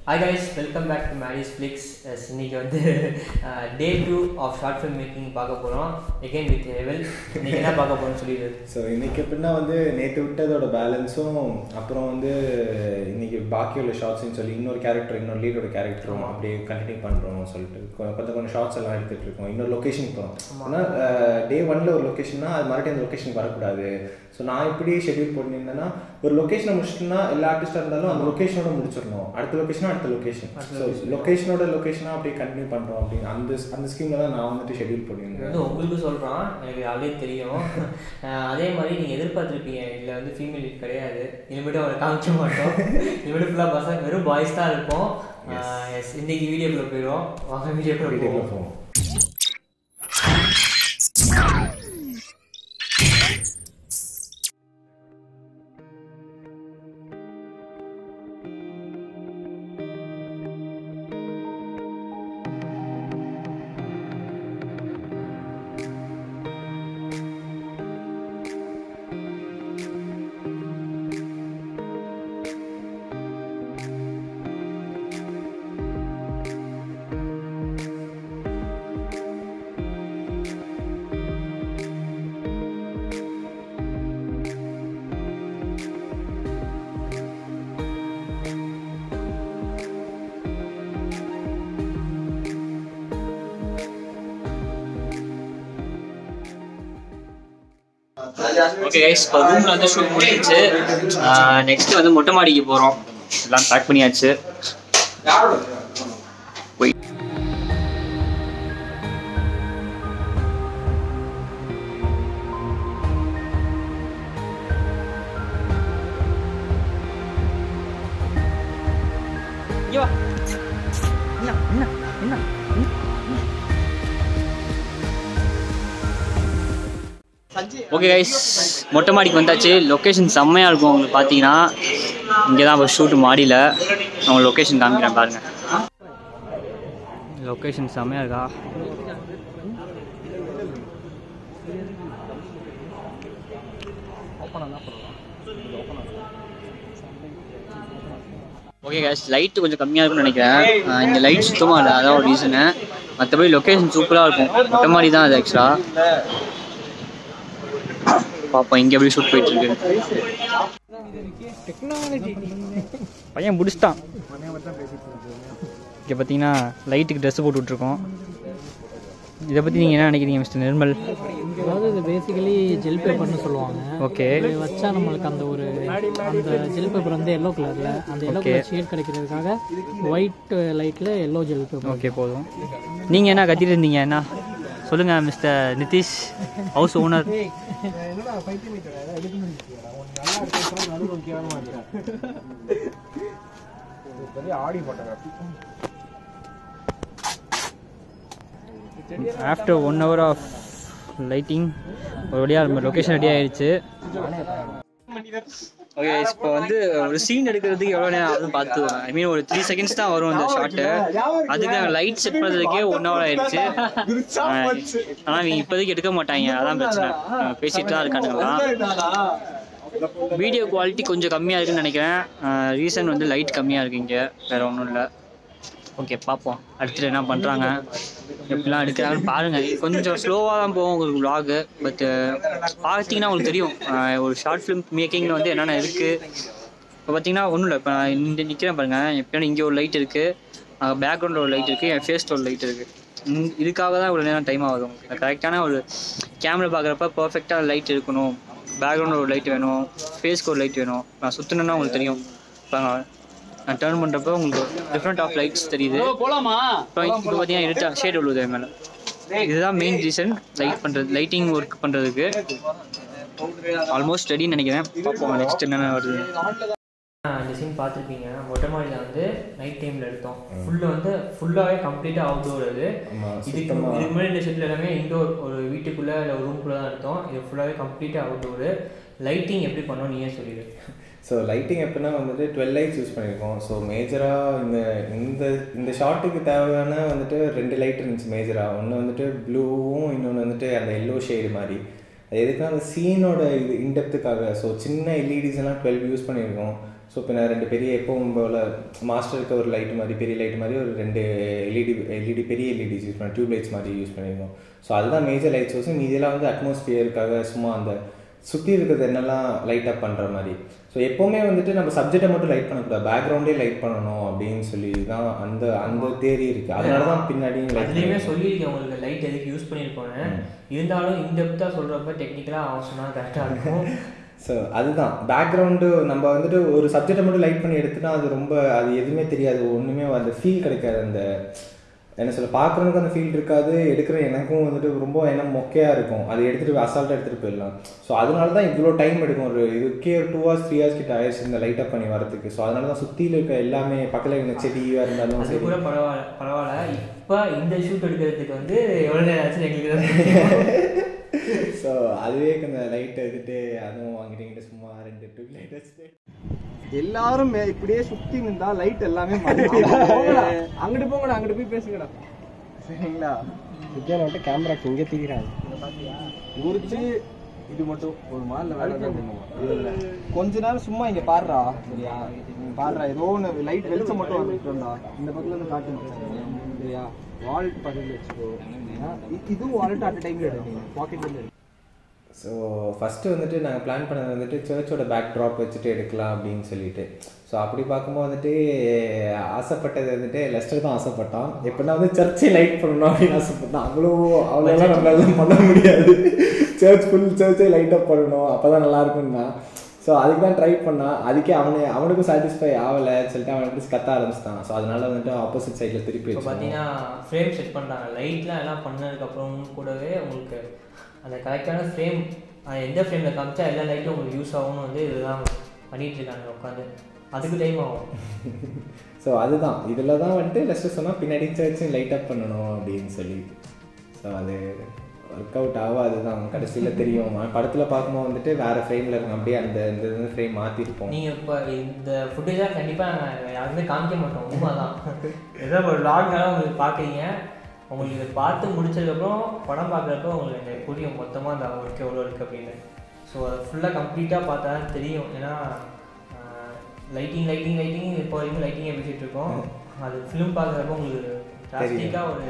Hi guys welcome back to Mary's flicks இன்னைக்கு வந்து day two of short film making பார்க்க போகிறோம் again with level இன்னைக்கு என்ன பார்க்க போகிறோம்னு சொல்லிடு ஸோ இன்னைக்கு எப்படின்னா வந்து நேற்று விட்டதோட பேலன்ஸும் அப்புறம் வந்து இன்னைக்கு பாக்கி உள்ள ஷார்ட்ஸ்னு சொல்லி இன்னொரு கேரக்டர் இன்னொரு லீடோட கேரக்டரும் அப்படியே கண்டினியூ பண்ணுறோம் சொல்லிட்டு கொ- கொஞ்சம் கொஞ்சம் ஷார்ட்ஸ் எல்லாம் எடுத்துகிட்டு இருக்கோம் இன்னொரு லொக்கேஷனுக்கு போகிறோம் ஆனால் டே ஒன்ல ஒரு லொக்கேஷன்னா அது மறுபடியும் அந்த லொக்கேஷனுக்கு வரக்கூடாது ஸோ நான் எப்படி ஷெட்யூல் பண்ணியிருந்தேன்னா ஒரு லொக்கேஷனை முடிச்சிட்டோம்னா எல்லா ஆர்டிஸ்டாக இருந்தாலும் அந்த லொக்கேஷனோட முடிச்சிடணும் அடுத்த லொக்கேஷனா அடுத்த லொக்கேஷன் ஸோ லொக்கேஷனோட லொக்கேஷனாக அப்படியே கண்டினியூ பண்ணுறோம் அப்படின்னு அந்த அந்த ஸ்கீமில் தான் நான் வந்துட்டு ஷெட்யூல் இது பண்ணியிருந்தேன் வந்து உங்களுக்கு சொல்கிறான் எனக்கு ஆல்ரெடி தெரியும் அஹ் அதே மாதிரி நீங்கள் எதிர்பார்த்துருப்பீங்க இதில் வந்து ஃபீமேல் லீட் கிடையாது இனிமேட்டு அவரை காமிக்க மாட்டோம் இனிமேட்டு ஃபுல்லாக பசங்க வெறும் பாய்ஸ் தான் இருப்போம் எஸ் இன்னைக்கு வீடியோக்குள்ளே போயிடுவோம் வாங்க வீடியோக்குள்ளே வீட்டுக்குள்ள போவோம் போவோம் ஓகே கைஸ் இப்போ ரூமில் வந்து ஷூட் முடிஞ்சிச்சு நெக்ஸ்ட் வந்து மொட்டை மாடிக்கு போகிறோம் எல்லாம் பேக் பண்ணியாச்சு போய் இங்க வா. என்ன என்ன என்ன ஓகே கைஸ் மொட்டை மாடிக்கு வந்தாச்சு லொக்கேஷன் செம்மையாக இருக்கும் உங்களுக்கு பார்த்தீங்கன்னா இங்கே தான் இப்போ ஷூட்டு மாடியில் நான் உங்களுக்கு லொக்கேஷன் காமிக்கிறேன் பாருங்க லொக்கேஷன் செம்மையாக இருக்கா ஓகே கேஸ் லைட்டு கொஞ்சம் கம்மியாக இருக்கும்னு நினைக்கிறேன் இங்கே லைட் சுத்தமாக இல்லை அதான் ஒரு ரீசனு மற்றபடி லொக்கேஷன் சூப்பராக இருக்கும் மொட்டை மாடி தான் அது ஆக்சுவலாக பாப்போம் இங்கே எப்படி ஷூட் போயிட்டு இருக்கு பையன் முடிச்சிட்டான் இங்கே பார்த்தீங்கன்னா லைட்டுக்கு ட்ரெஸ் போட்டு விட்ருக்கோம் இதை பற்றி நீங்கள் என்ன நினைக்கிறீங்க மிஸ்டர் நிர்மல் அதாவது இது பேசிக்கலி ஜெல் பேப்பர்னு சொல்லுவாங்க ஓகே இது வச்சா நம்மளுக்கு அந்த ஒரு அந்த ஜெல் பேப்பர் வந்து எல்லோ கலர்ல அந்த எல்லோ கலர் ஷேட் கிடைக்கிறதுக்காக ஒயிட் லைட்ல எல்லோ ஜெல் பேப்பர் ஓகே போதும் நீங்கள் என்ன கத்திட்டு இருந்தீங்க என்ன சொல்லுங்கள் mister Nitish house owner after one hour of lighting ஒரு வழியாக நம்ம லொக்கேஷன் ரெடி ஆயிடுச்சு ஓகே இப்போ வந்து ஒரு சீன் எடுக்கிறதுக்கு எவ்வளோ நேரம் ஆகுதுன்னு பார்த்து ஐ மீன் ஒரு த்ரீ செகண்ட்ஸ் தான் வரும் அந்த ஷாட்டு அதுக்கு லைட் செட் பண்ணுறதுக்கே ஒன் ஹவர் ஆயிடுச்சு ஆனால் இவங்க இப்போதைக்கு எடுக்க மாட்டாங்க அதான் பிரச்சனை அஹ் பேசிட்டு தான் இருக்கானுங்களாம் வீடியோ குவாலிட்டி கொஞ்சம் கம்மியாக இருக்குன்னு நினைக்கிறேன் ரீசன் வந்து லைட் கம்மியாக இருக்கு இங்கே வேற ஒன்றும் இல்லை ஓகே பார்ப்போம் அடுத்து என்ன பண்ணுறாங்க எப்படிலாம் எடுக்கிறாங்கன்னு பாருங்கள் கொஞ்சம் ஸ்லோவாக தான் போகும் உங்களுக்கு vlog பட்டு பார்த்தீங்கன்னா உங்களுக்கு தெரியும் அஹ் ஒரு ஷார்ட் ஃபிலிம் மேக்கிங்கில் வந்து என்னென்ன இருக்குது இப்போ பார்த்தீங்கன்னா ஒன்றும் இல்லை இப்போ நான் இந்த நிற்கிறேன் பாருங்கள் எப்படின்னா இங்கே ஒரு லைட் இருக்குது பேக்ரவுண்டில் ஒரு லைட் இருக்குது என் ஃபேஸில் ஒரு லைட் இருக்குது இதுக்காக தான் இவ்வளோ நேரம் டைம் ஆகுது உங்களுக்கு கரெக்டான ஒரு கேமரா பார்க்குறப்ப பர்ஃபெக்டாக லைட் இருக்கணும் பேக்ரவுண்டில் ஒரு லைட் வேணும் ஃபேஸ்க்கு ஒரு லைட் வேணும் நான் சுற்றினேன்னா உங்களுக்கு தெரியும் இப்போ நான் டேர்ன் பண்ணுறப்ப உங்களுக்கு டிஃப்ரெண்ட் ஆஃப் லைட்ஸ் தெரியுது இப்போ இப்போ பார்த்தீங்கன்னா இருட்டா ஷேட் விழுவுது என் மேலே இதுதான் மெயின் ரீசன் லைட் பண்ணுறது லைட்டிங் ஒர்க் பண்ணுறதுக்கு ஆல்மோஸ்ட் ரெடின்னு நினைக்கிறேன் பார்ப்போம் நெக்ஸ்ட் என்னென்ன வருது இந்த சீன் பார்த்துருப்பீங்க மொட்டை மாடியில் வந்து நைட் டைமில் எடுத்தோம் ஃபுல்லாக வந்து ஃபுல்லாகவே கம்ப்ளீட்டாக அவுட்டோர் அது ஆமா, இதுக்கு சுத்தமா. இதுக்கு முன்னாடி இந்த ஷெட்டில் எல்லாமே இன்டோர் ஒரு வீட்டுக்குள்ளே இல்லை ஒரு ரூம்குள்ளே தான் எடுத்தோம் இது ஃபுல்லாகவே கம்ப்ளீட்டாக அவுட்டோரு லைட்டிங் எப்படி பண்ணோம் நீயே சொல்லிடு ஸோ லைட்டிங் எப்படின்னா வந்துட்டு டுவெல் லைட்ஸ் யூஸ் பண்ணியிருக்கோம் ஸோ மேஜராக இந்த இந்த இந்த ஷார்ட்டுக்கு தேவையான வந்துட்டு ரெண்டு லைட் இருந்துச்சு மேஜராக ஒன்று வந்துட்டு ப்ளூவும் இன்னொன்று வந்துட்டு அந்த எல்லோ ஷேடு மாதிரி அது எதுக்குன்னா அந்த சீனோட இது இன்டெப்த்துக்காக ஸோ சின்ன எல்இடிஸ் எல்லாம் டுவெல் யூஸ் பண்ணியிருக்கோம் ஸோ இப்போ நான் ரெண்டு பெரிய எப்பவும் போல் மாஸ்டருக்கு ஒரு லைட் மாதிரி பெரிய லைட் மாதிரி ஒரு ரெண்டு எல்இடி எல்இடி பெரிய எல்இடிஸ் யூஸ் பண்ணி டியூப் லைட்ஸ் மாதிரி யூஸ் பண்ணியிருக்கோம் ஸோ அதுதான் மேஜர் லைட் சோர்ஸ் மீதியெல்லாம் வந்து அட்மாஸ்பியருக்காக சும்மா அந்த சுற்றி இருக்கிறது என்னெல்லாம் லைட் அப் பண்ணுற மாதிரி ஸோ எப்போவுமே வந்துட்டு நம்ம சப்ஜெக்டை மட்டும் லைட் பண்ணக்கூடாது பேக்ரவுண்டே லைட் பண்ணணும் அப்படின்னு சொல்லி தான் அந்த அந்த தேரி இருக்குது அதனால தான் பின்னாடி லைட் அதுலேயுமே சொல்லியிருக்கேன் உங்களுக்கு லைட் எதுக்கு யூஸ் பண்ணியிருக்கோன்னு இருந்தாலும் இன்டெப்த்தாக சொல்கிறப்ப டெக்னிக்கலாக அவன் சொன்னால் கரெக்டாக இருக்கும் ஸோ அதுதான் பேக்ரவுண்டு நம்ம வந்துட்டு ஒரு சப்ஜெக்டை மட்டும் லைட் பண்ணி எடுத்துட்டா அது ரொம்ப அது எதுவுமே தெரியாது ஒன்றுமே அந்த ஃபீல் கிடைக்காது அந்த என்ன சொல்ல பார்க்குறவனுக்கு அந்த ஃபீல் இருக்காது எடுக்கிற எனக்கும் வந்துட்டு ரொம்ப என்ன மொக்கையாக இருக்கும் அது எடுத்துகிட்டு அசால்ட்டாக எடுத்துகிட்டு போயிடலாம் ஸோ அதனால தான் இவ்வளோ டைம் எடுக்கும் ஒரு இதுக்கே ஒரு டூ ஹவர்ஸ் த்ரீ ஹவர்ஸ் கிட்ட ஆயிடுச்சு இந்த லைட் அப் பண்ணி வரதுக்கு ஸோ அதனால தான் சுற்றியில் இருக்க எல்லாமே பக்கத்தில் இருக்க செடியாக இருந்தாலும் அது சரி கூட பரவாயில்ல பரவாயில்ல இப்போ இந்த ஷூட் எடுக்கிறதுக்கு வந்து எவ்வளோ நேரம் ஆச்சு எங்களுக்கு தான் தெரியும். ஸோ அதுவே இந்த லைட் எடுத்துட்டு அதுவும் வாங்கிட்டு சும்மா ரெண்டு டியூப் லைட் வச்சுட்டு எல்லாரும் மே- இப்படியே சுத்தி நின்றா லைட் எல்லாமே போங்கடா அங்கிட்டு போங்கடா அங்கிட்டு போய் பேசுங்கடா சரிங்களா விஜயன் மட்டும் கேமரா இங்கே தூக்கிறாங்க உரிச்சு இது மட்டும் ஒரு மாலில் வேலை தான் பண்ணுவோம். இல்ல, இல்ல. கொஞ்ச நேரம் சும்மா இங்க பாடுறா சரியா இங்க பாடுறா ஏதோ ஒன்று லைட் வெளிச்சம் மட்டும் வந்துட்டோம்டா இந்த பக்கத்துல இருந்து காட்டு மச்சான். சரியா வால்ட் பக்கத்துல வச்சுக்கோ ஆ, இ- இதுவும் வால்ட் அட் டைம்ல எடுக்கீங்க பாக்கெட்ல இருந்து ஸோ ஃபஸ்ட்டு வந்துட்டு நாங்கள் பிளான் பண்ணது வந்துட்டு சர்ச்சோட பேக் ட்ராப் வச்சுட்டு எடுக்கலாம் அப்படின்னு சொல்லிட்டு ஸோ அப்படி பார்க்கும்போது வந்துட்டு ஆசைப்பட்டது வந்துட்டு லெஸ்டர் தான் ஆசைப்பட்டான் எப்படின்னா வந்து சர்ச்சை லைட் பண்ணணும் அப்படின்னு ஆசைப்பட்டான் அவ்வளோ அவ்வளோலாம் நம்மளால பண்ண முடியாது சர்ச் ஃபுல் சர்ச்சை லைட் அப் பண்ணணும் அப்போ தான் நல்லா இருக்கும்னா ஸோ அதுக்கு தான் ட்ரை பண்ணான் அதுக்கே அவனு அவனுக்கும் சாட்டிஸ்ஃபை ஆகலைன்னு சொல்லிட்டு அவன் எப்படி கத்த ஆரம்பிச்சிட்டான் ஸோ அதனால வந்துட்டு ஆப்போசிட் சைடில் திருப்பி இப்போ வச்சோம் பார்த்தீங்கன்னா ஃப்ரேம் செட் பண்ணுறாங்க லைட்லாம் எல்லாம் பண்ணதுக்கப்புறம் கூடவே உங்களுக்கு அந்த கரெக்டான ஃப்ரேம் எந்த ஃப்ரேமில் காமிச்சா எல்லா லைட்டும் உங்களுக்கு யூஸ் ஆகும்னு வந்து இதுதான் பண்ணிட்டு இருக்காங்க உட்காந்து அதுக்கு டைம் ஆகும் ஸோ அதுதான் இதில் தான் வந்துட்டு லெஸ்டர் சொன்னால் பின்னாடி சர்ச்சும் லைட் அப் பண்ணணும் அப்படின்னு சொல்லி ஸோ அது ஒர்க் அவுட் ஆகாது தான் கடைசியில் தெரியும் படத்தில் பார்க்கும்போது வந்துட்டு வேறு ஃப்ரேமில் இருக்கும் அப்படியே அந்த இந்த ஃப்ரேம் மாற்றிருப்போம் நீங்கள் இப்போ இந்த ஃபுட்டேஜாக கண்டிப்பாக நாங்கள் யாருமே காமிக்க மாட்டோம் உண்மை தான் ஏதோ ஒரு லாக்னால உங்களுக்கு பார்க்குறீங்க உங்களுக்கு இதை பார்த்து முடிச்சதுக்கப்புறம் படம் பார்க்குறப்ப உங்களுக்கு இந்த புரியும் மொத்தமாக அந்த ஒர்க் எவ்வளோ இருக்குது அப்படின்னு ஸோ அதை ஃபுல்லாக கம்ப்ளீட்டாக பார்த்தா தான் தெரியும் ஏன்னா லைட்டிங் லைட்டிங் லைட்டிங் இப்போ வரைக்கும் லைட்டிங்கே பேசிகிட்டு இருக்கோம் அது ஃபிலிம் பார்க்குறப்ப உங்களுக்கு டிராஸ்டிக்காக ஒரு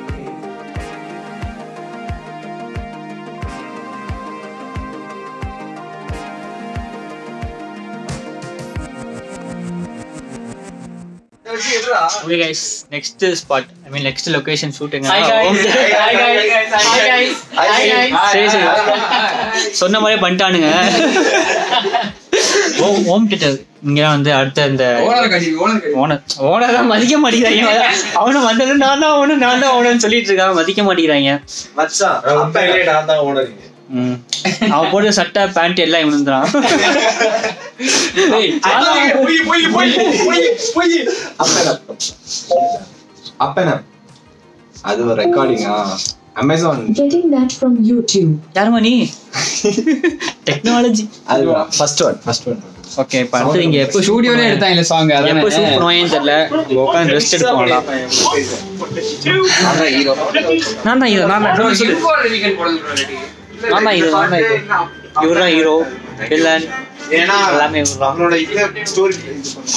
okay guys next spot I mean next location ஷூட்டுங்க சரி சரி சொன்ன மாதிரியே பண்ணிட்டானுங்க ஓ- ஹோம் தியேட்டர் இங்க வந்து அடுத்த இந்த ஓனர் ஓனர் தான் மதிக்க மாட்டேங்கிறாங்க அவனும் வந்தது நான் தான் அவனு நான் தான் அவனு சொல்லிட்டு இருக்காங்க மதிக்க மாட்டேங்கிறாங்க மச்சான் உண்மையிலே நான் தான் ஓனர் இங்க ம். அவன் போட்டு சட்டை பேண்ட் எல்லாம் இவனுந்தான் போய் போய் போய் போய் போய் அப்பன அது ஒரு ரெக்கார்டிங்கா Amazon Getting that from YouTube. யாருமா நீ டெக்னாலஜி அது first one first one okay இப்போ அடுத்து இங்க எப்போ ஸ்டூடியோல எடுத்தாங்க சாங் எப்போ ஷூட் பண்ணுவாங்கன்னு தெரியல உட்காந்து ரெஸ்ட் எடுப்போம்லாம் ஹீரோ நான் தான் ஹீரோ நான் தான் சொல்லு, சொல்லு நான் தான் ஹீரோ நான் தான் ஹீரோ இவர் தான் ஹீரோ வில்லன் ஏன்னா எல்லாமே இவர் தான் அவனோட இது ஸ்டோரி இது பண்ணுவான்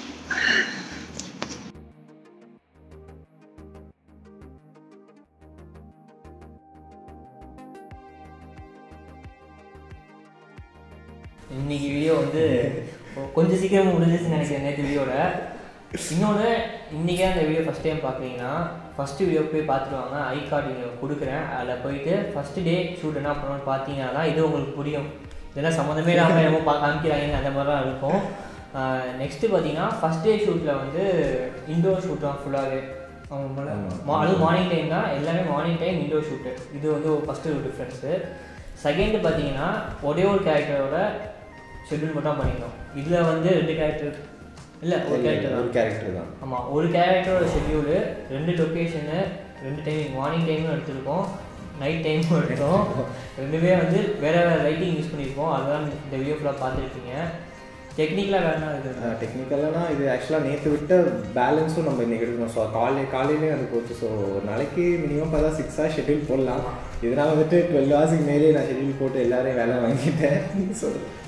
இன்னைக்கு வீடியோ வந்து கொஞ்சம் சீக்கிரம் முடிஞ்சிச்சுன்னு நினைக்கிறேன் நேற்று வீடியோட இன்னொன்று இன்றைக்கே அந்த வீடியோ ஃபஸ்ட் டைம் பார்க்குறீங்கன்னா ஃபஸ்ட்டு வீடியோ போய் பார்த்துட்டு வாங்க ஐ கார்டு இங்கே கொடுக்குறேன் அதில் போயிட்டு ஃபஸ்ட்டு டே ஷூட் என்ன பண்ணணும்னு பார்த்தீங்கன்னா தான் இது உங்களுக்கு புரியும் இதெல்லாம் சம்மந்தமே இல்லாமல் என்னமோ பா காமிக்கிறாங்க அந்த மாதிரி தான் இருக்கும் நெக்ஸ்ட்டு பார்த்தீங்கன்னா ஃபஸ்ட் டே ஷூட்டில் வந்து இன்டோர் ஷூட் தான் ஃபுல்லாகவே அதுவும் மார்னிங் டைம் தான் எல்லாமே மார்னிங் டைம் இன்டோர் ஷூட்டு இது வந்து ஒரு ஃபஸ்ட்டு ஒரு டிஃப்ரென்ஸு செகண்டு பார்த்தீங்கன்னா ஒரே ஒரு கேரக்டரோட ஷெட்யூல் மட்டும் பண்ணியிருந்தோம் இதில் வந்து ரெண்டு கேரக்டர் இல்லை ஒரு கேரக்டர் ஒரு தான் கேரக்டர் தான் ஆமாம் ஒரு கேரக்டரோட ஷெட்யூலு ரெண்டு லொக்கேஷனு ரெண்டு டைம் மார்னிங் டைமும் எடுத்திருக்கோம் நைட் டைமும் எடுத்தோம் ரெண்டுமே வந்து வேறு வேறு லைட்டிங் யூஸ் பண்ணியிருக்கோம் அதுதான் இந்த வீடியோ ஃபுல்லாக பார்த்துருப்பீங்க டெக்னிக்கலாக வேறு என்ன இருக்குது டெக்னிக்கலானா இது ஆக்சுவலாக நேற்று விட்ட பேலன்ஸும் நம்ம இன்னைக்கு எடுக்கணும் ஸோ காலை காலையிலே அது போச்சு ஸோ ஒரு நாளைக்கு மினிமம் பார்த்தா சிக்ஸ் ஹவர்ஸ் ஷெட்யூல் போடலாம் இதனால் வந்துட்டு டுவெல் ஹவர்ஸுக்கு மேலே நான் ஷெட்யூல் போட்டு எல்லாரையும் வேலை வாங்கிட்டேன் ஸோ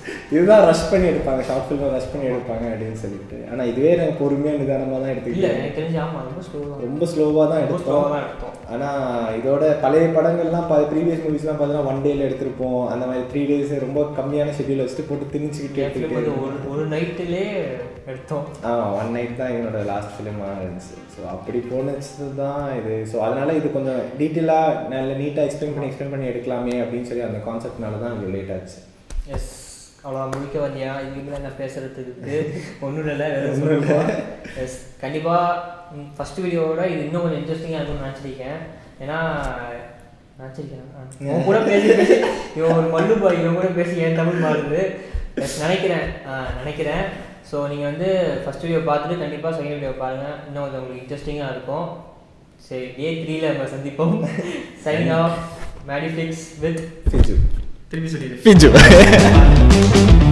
இதுதான் ரஷ் பண்ணி எடுப்பாங்க ஷார்ட் ஃபிலிம் ரஷ் பண்ணி எடுப்பாங்க அப்படின்னு சொல்லிட்டு ஆனா இதுவே நாங்கள் பொறுமையாக நிதானமாக தான் இல்லை எடுத்துக்கிட்டோம் எனக்கு தெரிஞ்சு ஆமாம் ரொம்ப ஸ்லோவாக ரொம்ப ஸ்லோவாக தான் ரொம்ப எடுத்தோம் ஸ்லோவாக தான் எடுத்தோம் ஆனா இதோட பழைய படங்கள்லாம் ப்ரீவியஸ் மூவிஸ்லாம் பார்த்தீங்கன்னா ஒன் டேல எடுத்திருப்போம் அந்த மாதிரி த்ரீ டேஸ் ரொம்ப கம்மியான ஷெட்யூல் வச்சுட்டு போட்டு திணிச்சுக்கிட்டு என் ஃபிலிம் எடுத்துக்கிட்டு வந்து ஒரு ஒரு நைட்டிலே எடுத்தோம் ஆ ஒன் நைட் தான் என்னோட லாஸ்ட் ஃபிலிமாக இருந்துச்சு ஸோ அப்படி போனது தான் இது ஸோ அதனால இது கொஞ்சம் டீட்டெயிலாக நல்ல நீட்டாக எக்ஸ்பிளைன் பண்ணி எக்ஸ்பிளைன் பண்ணி எடுக்கலாமே அப்படின்னு சொல்லி அந்த கான்செப்ட்னால தான் இவ்வளோ லேட் ஆச்சு எஸ் அவ்வளோ முடிக்க வந்தியா இதுக்கு மேலே நான் பேசுறதுக்கு ஒன்றும் இல்லை வேறு சொல்லுவோம் எஸ் கண்டிப்பாக ஃபஸ்ட் வீடியோவோட இது இன்னும் கொஞ்சம் இன்ட்ரெஸ்டிங்காக இருக்கும்னு நினச்சிருக்கேன் ஏன்னா நினச்சிருக்கேன் இவன் கூட பேசி பேசி இவன் ஒரு மல்லு பாய் இவன் கூட பேசி ஏன் தமிழ் மாறுது எஸ் நினைக்கிறேன் ஆ, நினைக்கிறேன் ஸோ நீங்கள் வந்து ஃபஸ்ட் வீடியோ பார்த்துட்டு கண்டிப்பாக செகண்ட் வீடியோ பாருங்கள் இன்னும் கொஞ்சம் உங்களுக்கு இன்ட்ரெஸ்டிங்காக இருக்கும் சரி டே த்ரீல நம்ம சந்திப்போம் சைனிங் ஆஃப் மேடிஃபிக்ஸ் வித் ஃபிஜு திருப்பி சொல்லிடு ஃபிஜு